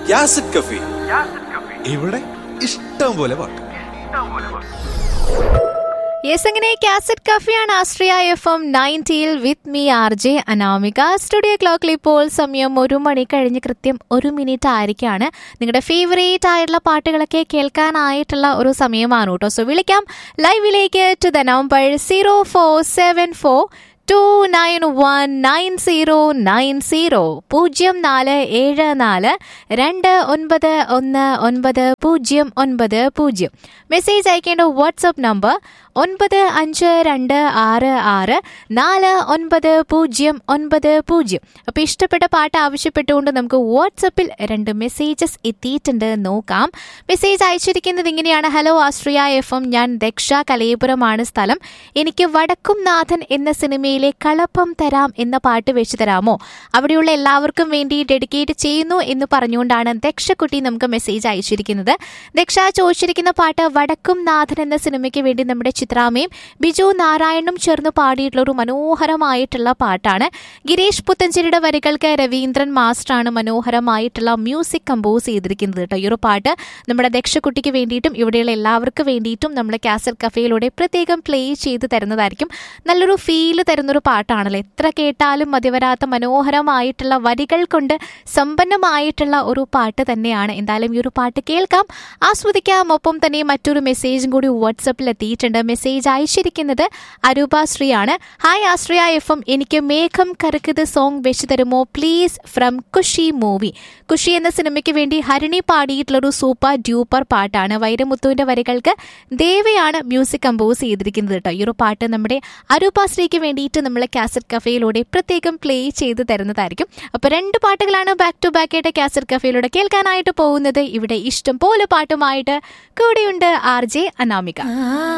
യാസിഡ് കഫി ഇവിടെ ഇഷ്ടം പോലെ പാട്ട് യെസ് അങ്ങനെ കാസറ്റ് കഫിയാണ് ആശ്രയ എഫ് എം നയൻറ്റിയിൽ with me R J Anamika studio ക്ലോക്കിൽ ഇപ്പോൾ സമയം ഒരു മണി കഴിഞ്ഞ് കൃത്യം ഒരു മിനിറ്റ് ആയിരിക്കാണ് നിങ്ങളുടെ ഫേവറേറ്റ് ആയിട്ടുള്ള പാട്ടുകളൊക്കെ കേൾക്കാനായിട്ടുള്ള ഒരു സമയമാണ് കേട്ടോ സോ വിളിക്കാം ലൈവിലേക്ക് to the number zero four seven four two nine one nine zero nine zero പൂജ്യം നാല് ഏഴ് നാല് രണ്ട് ഒൻപത് ഒന്ന് ഒൻപത് പൂജ്യം ഒൻപത് പൂജ്യം മെസ്സേജ് അയക്കേണ്ട വാട്സപ്പ് നമ്പർ ഒൻപത് അഞ്ച് രണ്ട് ആറ് ആറ് നാല് ഒൻപത് പൂജ്യം ഒൻപത് പൂജ്യം അപ്പോൾ ഇഷ്ടപ്പെട്ട പാട്ട് ആവശ്യപ്പെട്ടുകൊണ്ട് നമുക്ക് വാട്സപ്പിൽ രണ്ട് മെസ്സേജസ് എത്തിയിട്ടുണ്ട് നോക്കാം മെസ്സേജ് അയച്ചിരിക്കുന്നത് ഇങ്ങനെയാണ് ഹലോ ആശ്രിയ എഫ് എം ഞാൻ ദക്ഷ കലയപുരമാണ് സ്ഥലം എനിക്ക് വടക്കും നാഥൻ എന്ന സിനിമയിലെ കളപ്പം തരാം എന്ന പാട്ട് വെച്ച് തരാമോ അവിടെയുള്ള എല്ലാവർക്കും വേണ്ടി ഡെഡിക്കേറ്റ് ചെയ്യുന്നു എന്ന് പറഞ്ഞുകൊണ്ടാണ് ദക്ഷക്കുട്ടി നമുക്ക് മെസ്സേജ് അയച്ചിരിക്കുന്നത് ദക്ഷ ചോദിച്ചിരിക്കുന്ന പാട്ട് വടക്കും നാഥൻ എന്ന സിനിമയ്ക്ക് വേണ്ടി നമ്മുടെ ചിത്രാമയും ബിജു നാരായണനും ചേർന്ന് പാടിയിട്ടുള്ള ഒരു മനോഹരമായിട്ടുള്ള പാട്ടാണ് ഗിരീഷ് പുത്തഞ്ചേരിയുടെ വരികൾക്ക് രവീന്ദ്രൻ മാസ്റ്ററാണ് മനോഹരമായിട്ടുള്ള മ്യൂസിക് കമ്പോസ് ചെയ്തിരിക്കുന്നത് കേട്ടോ ഈ ഒരു പാട്ട് നമ്മുടെ ദക്ഷക്കുട്ടിക്ക് വേണ്ടിയിട്ടും ഇവിടെയുള്ള എല്ലാവർക്കും വേണ്ടിയിട്ടും നമ്മൾ കാസറ്റ് കഫേയിലൂടെ പ്രത്യേകം പ്ലേ ചെയ്ത് തരുന്നതായിരിക്കും നല്ലൊരു ഫീല് തരുന്നൊരു പാട്ടാണല്ലോ എത്ര കേട്ടാലും മതിവരാത്ത മനോഹരമായിട്ടുള്ള വരികൾ കൊണ്ട് സമ്പന്നമായിട്ടുള്ള ഒരു പാട്ട് തന്നെയാണ് എന്തായാലും ഈ ഒരു പാട്ട് കേൾക്കാം ആസ്വദിക്കാം ഒപ്പം തന്നെ മറ്റൊരു മെസ്സേജും കൂടി വാട്സപ്പിൽ എത്തിയിട്ടുണ്ട് മെസ്സേജ് അയച്ചിരിക്കുന്നത് അരൂപ ശ്രീയാണ് ഹായ് ആശ്രയ എഫ് എം എനിക്ക് മേഘം കറുക്കത് സോങ് വെച്ച് തരുമോ please from Kushi movie Kushi എന്ന സിനിമയ്ക്ക് വേണ്ടി ഹരിണി പാടിയിട്ടുള്ളൊരു സൂപ്പർ ഡ്യൂപ്പർ പാട്ടാണ് വൈരമുത്തുവിന്റെ വരികൾക്ക് ദേവയാണ് മ്യൂസിക് കമ്പോസ് ചെയ്തിരിക്കുന്നത് കേട്ടോ ഈ ഒരു പാട്ട് നമ്മുടെ അരൂപാശ്രീക്ക് വേണ്ടിയിട്ട് നമ്മൾ കാസറ്റ് കഫേയിലൂടെ പ്രത്യേകം പ്ലേ ചെയ്ത് തരുന്നതായിരിക്കും അപ്പോൾ രണ്ട് പാട്ടുകളാണ് ബാക്ക് ടു ബാക്ക് ആയിട്ട് കാസറ്റ് കഫേയിലൂടെ കേൾക്കാനായിട്ട് പോകുന്നത് ഇവിടെ ഇഷ്ടം പോലെ പാട്ടുമായിട്ട് കൂടെയുണ്ട് ആർ ജെ അനാമിക